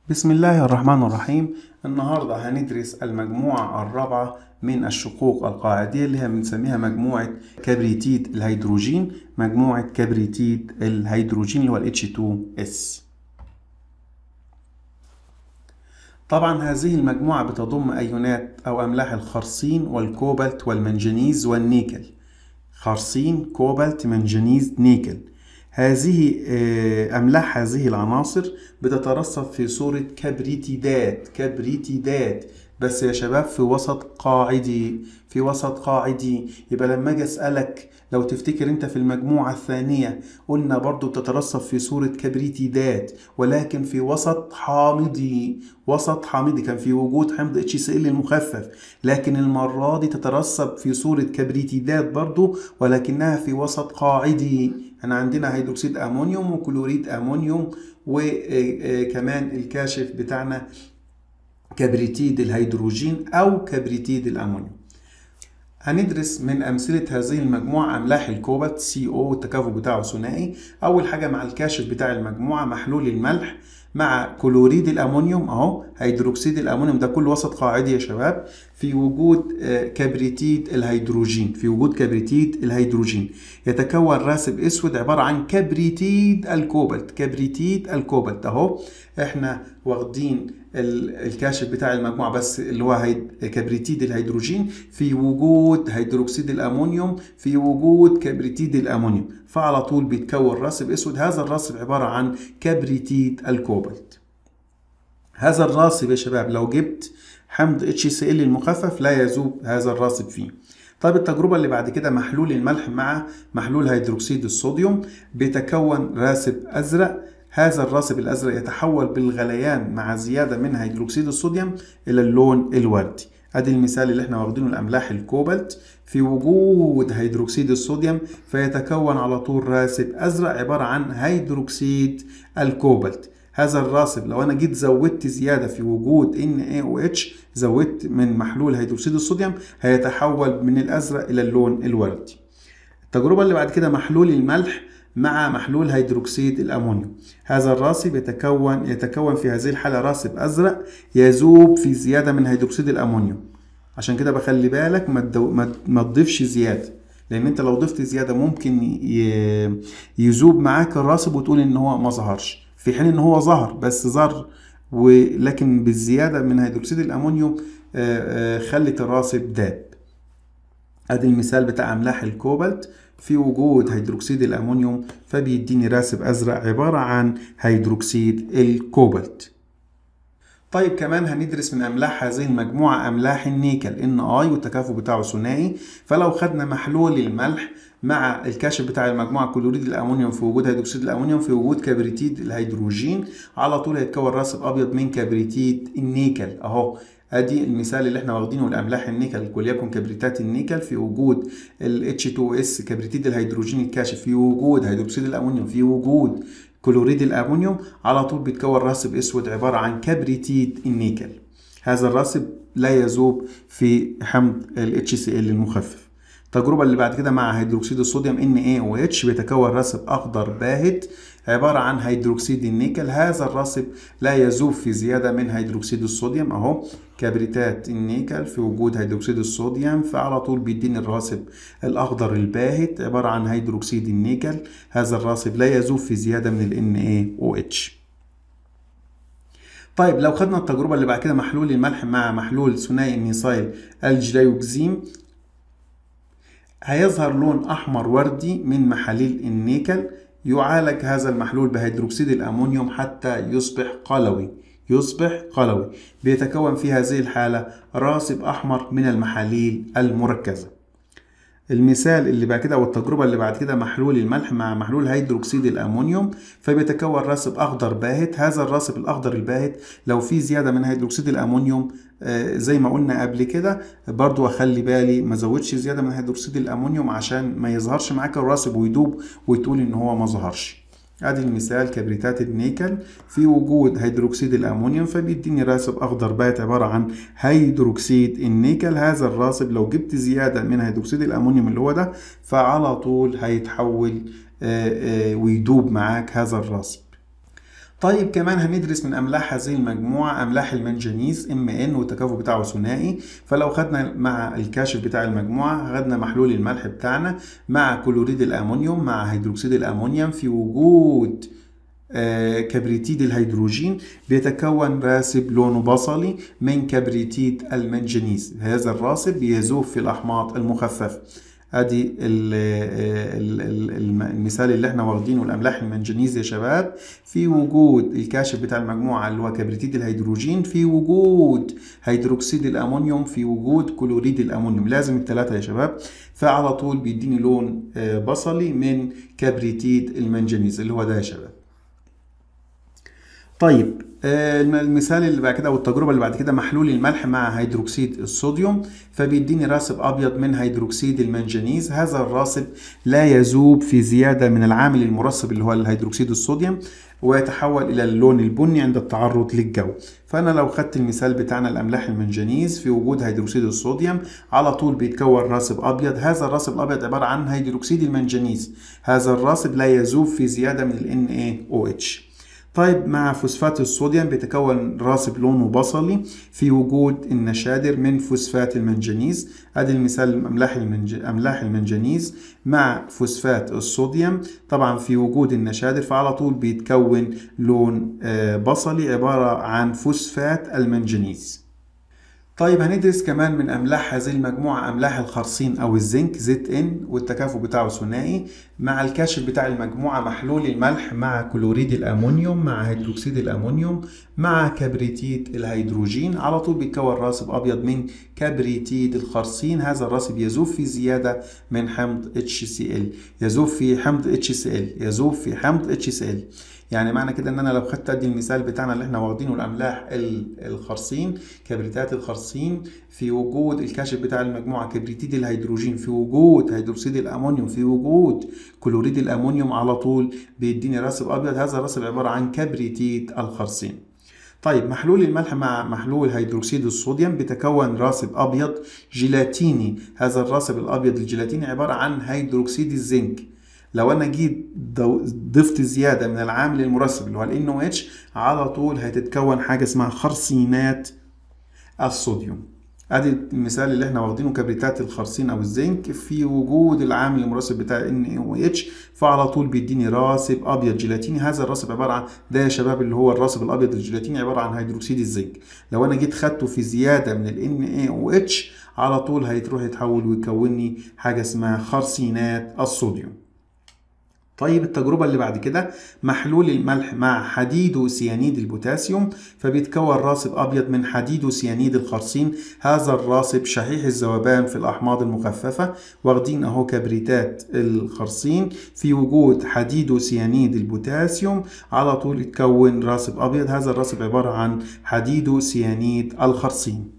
بسم الله الرحمن الرحيم النهاردة هندرس المجموعة الرابعة من الشقوق القاعدية اللي هي بنسميها مجموعة كبريتيد الهيدروجين مجموعة كبريتيد الهيدروجين اللي هو ال H2S طبعا هذه المجموعة بتضم أيونات أو أملاح الخرسين والكوبالت والمنجنيز والنيكل خرسين كوبالت منجنيز نيكل هذه أملاح هذه العناصر بتترسب في صورة كبريتيدات كبريتيدات بس يا شباب في وسط قاعدي في وسط قاعدي يبقى لما اجي اسالك لو تفتكر انت في المجموعه الثانيه قلنا برضو بتترسب في صوره كبريتيدات ولكن في وسط حامضي وسط حامضي كان في وجود حمض اتش سي ال المخفف لكن المره دي تترسب في صوره كبريتيدات برضو ولكنها في وسط قاعدي احنا عندنا هيدروكسيد امونيوم وكلوريد امونيوم وكمان الكاشف بتاعنا كبريتيد الهيدروجين أو كبريتيد الأمونيوم هندرس من أمثلة هذه المجموعة أملاح الكوبالت سي او التكافؤ بتاعه ثنائي أول حاجة مع الكاشف بتاع المجموعة محلول الملح مع كلوريد الأمونيوم أهو هيدروكسيد الأمونيوم ده كل وسط قاعدي يا شباب في وجود كبريتيد الهيدروجين في وجود كبريتيد الهيدروجين يتكون راسب اسود عباره عن كبريتيد الكوبالت كبريتيد الكوبالت اهو احنا واخدين الكاشف بتاع المجموعه بس اللي هو هيد كبريتيد الهيدروجين في وجود هيدروكسيد الامونيوم في وجود كبريتيد الامونيوم فعلى طول بيتكون راسب اسود هذا الراسب عباره عن كبريتيد الكوبالت هذا الراسب يا شباب لو جبت حمض اتش سي ال المخفف لا يذوب هذا الراسب فيه طيب التجربة اللي بعد كده محلول الملح مع محلول هيدروكسيد الصوديوم بيتكون راسب أزرق هذا الراسب الأزرق يتحول بالغليان مع زيادة من هيدروكسيد الصوديوم إلى اللون الوردي ادي المثال اللي احنا واخدينه الاملاح الكوبالت في وجود هيدروكسيد الصوديوم فيتكون على طول راسب ازرق عباره عن هيدروكسيد الكوبالت هذا الراسب لو انا جيت زودت زياده في وجود NaOH زودت من محلول هيدروكسيد الصوديوم هيتحول من الازرق الى اللون الوردي التجربه اللي بعد كده محلول الملح مع محلول هيدروكسيد الامونيوم هذا الراسب يتكون يتكون في هذه الحاله راسب ازرق يذوب في زياده من هيدروكسيد الامونيوم عشان كده بخلي بالك ما تدو... ما تضيفش زياده لان انت لو ضفت زياده ممكن ي... يذوب معاك الراسب وتقول ان هو ما ظهرش في حين ان هو ظهر بس ظهر ولكن بالزياده من هيدروكسيد الامونيوم خلت الراسب داب ادي المثال بتاع املاح الكوبالت في وجود هيدروكسيد الامونيوم فبيديني راسب ازرق عباره عن هيدروكسيد الكوبالت طيب كمان هندرس من املاح هذه المجموعه املاح النيكل ان اي والتكافؤ بتاعه ثنائي فلو خدنا محلول الملح مع الكاشف بتاع المجموعه كلوريد الامونيوم في وجود هيدروكسيد الامونيوم في وجود كبريتيد الهيدروجين على طول هيتكون راسب ابيض من كبريتيد النيكل اهو ادي المثال اللي احنا واخدينه الاملاح النيكل وليكن كبريتات النيكل في وجود ال H2S كبريتيد الهيدروجين الكاشف في وجود هيدروكسيد الامونيوم في وجود كلوريد الامونيوم على طول بيتكون راسب اسود عباره عن كبريتيد النيكل هذا الراسب لا يذوب في حمض ال HCl المخفف التجربة اللي بعد كده مع هيدروكسيد الصوديوم NaOH بيتكون راسب أخضر باهت عبارة عن هيدروكسيد النيكل هذا الراسب لا يذوب في زيادة من هيدروكسيد الصوديوم أهو كبريتات النيكل في وجود هيدروكسيد الصوديوم فعلى طول بيديني الراسب الأخضر الباهت عبارة عن هيدروكسيد النيكل هذا الراسب لا يذوب في زيادة من ال NaOH طيب لو خدنا التجربة اللي بعد كده محلول الملح مع محلول ثنائي النيسايل الجلايوكزيم هيظهر لون أحمر وردي من محاليل النيكل يعالج هذا المحلول بهيدروكسيد الأمونيوم حتى يصبح قلوي يصبح قلوي بيتكون في هذه الحالة راسب أحمر من المحاليل المركزة المثال اللي بعد كده او التجربه اللي بعد كده محلول الملح مع محلول هيدروكسيد الامونيوم فبيتكون راسب اخضر باهت هذا الراسب الاخضر الباهت لو في زياده من هيدروكسيد الامونيوم زي ما قلنا قبل كده برضو اخلي بالي ما زودش زياده من هيدروكسيد الامونيوم عشان ما يظهرش معاك الراسب ويدوب وتقول ان هو ما ظهرش ادي المثال كبريتات النيكل في وجود هيدروكسيد الامونيوم فبيديني راسب اخضر باهت عباره عن هيدروكسيد النيكل هذا الراسب لو جبت زياده من هيدروكسيد الامونيوم اللي هو ده فعلى طول هيتحول ويدوب معاك هذا الراسب طيب كمان هندرس من املاح هذه المجموعه املاح المنجنيز ام ان والتكافؤ بتاعه ثنائي فلو خدنا مع الكاشف بتاع المجموعه خدنا محلول الملح بتاعنا مع كلوريد الامونيوم مع هيدروكسيد الامونيوم في وجود آه كبريتيد الهيدروجين بيتكون راسب لونه بصلي من كبريتيد المنجنيز هذا الراسب بيذوب في الاحماض المخففه ادي المثال اللي احنا واخدينه الاملاح المنجنيز يا شباب في وجود الكاشف بتاع المجموعه اللي هو كبريتيد الهيدروجين في وجود هيدروكسيد الامونيوم في وجود كلوريد الامونيوم لازم الثلاثه يا شباب فعلى طول بيديني لون بصلي من كبريتيد المنجنيز اللي هو ده يا شباب طيب المثال اللي بعد كده او التجربه اللي بعد كده محلول الملح مع هيدروكسيد الصوديوم فبيديني راسب ابيض من هيدروكسيد المنجنيز هذا الراسب لا يذوب في زياده من العامل المرسب اللي هو الهيدروكسيد الصوديوم ويتحول الى اللون البني عند التعرض للجو فانا لو خدت المثال بتاعنا الاملاح المنجنيز في وجود هيدروكسيد الصوديوم على طول بيتكون راسب ابيض هذا الراسب الابيض عباره عن هيدروكسيد المنجنيز هذا الراسب لا يذوب في زياده من ال NaOH طيب مع فوسفات الصوديوم بيتكون راسب لونه بصلي في وجود النشادر من فوسفات المنجنيز ادي المثال املاح المنج... املاح المنجنيز مع فوسفات الصوديوم طبعا في وجود النشادر فعلى طول بيتكون لون بصلي عباره عن فوسفات المنجنيز طيب هندرس كمان من املاح هذه المجموعه املاح الخرسين او الزنك زيت ان والتكافؤ بتاعه ثنائي مع الكاشف بتاع المجموعه محلول الملح مع كلوريد الامونيوم مع هيدروكسيد الامونيوم مع كبريتيد الهيدروجين على طول بيتكون راسب ابيض من كبريتيد الخرسين هذا الراسب يذوب في زياده من حمض HCl يذوب في حمض HCl يذوب في حمض HCl يعني معنى كده ان انا لو خدت ادي المثال بتاعنا اللي احنا واخدينه الاملاح الخرسين كبريتات الخرسين في وجود الكاشف بتاع المجموعه كبريتيد الهيدروجين في وجود هيدروكسيد الامونيوم في وجود كلوريد الامونيوم على طول بيديني راسب ابيض هذا الراسب عباره عن كبريتيد الخرسين طيب محلول الملح مع محلول هيدروكسيد الصوديوم بيتكون راسب ابيض جيلاتيني هذا الراسب الابيض الجيلاتيني عباره عن هيدروكسيد الزنك لو انا جيت ضفت زياده من العامل المرسب اللي هو ال NOH على طول هتتكون حاجه اسمها خرسينات الصوديوم ادي المثال اللي احنا واخدينه كبريتات الخرسين او الزنك في وجود العامل المرسب بتاع NaOH فعلى طول بيديني راسب ابيض جيلاتيني هذا الراسب عباره عن ده يا شباب اللي هو الراسب الابيض الجيلاتيني عباره عن هيدروكسيد الزنك لو انا جيت خدته في زياده من ال NaOH على طول هيتروح يتحول ويكون لي حاجه اسمها خرسينات الصوديوم طيب التجربة اللي بعد كده محلول الملح مع حديد سيانيد البوتاسيوم فبيتكون راسب أبيض من حديد سيانيد الخرسين هذا الراسب شحيح الذوبان في الأحماض المخففة واخدين أهو كبريتات الخرسين في وجود حديد سيانيد البوتاسيوم على طول يتكون راسب أبيض هذا الراسب عبارة عن حديد سيانيد الخرسين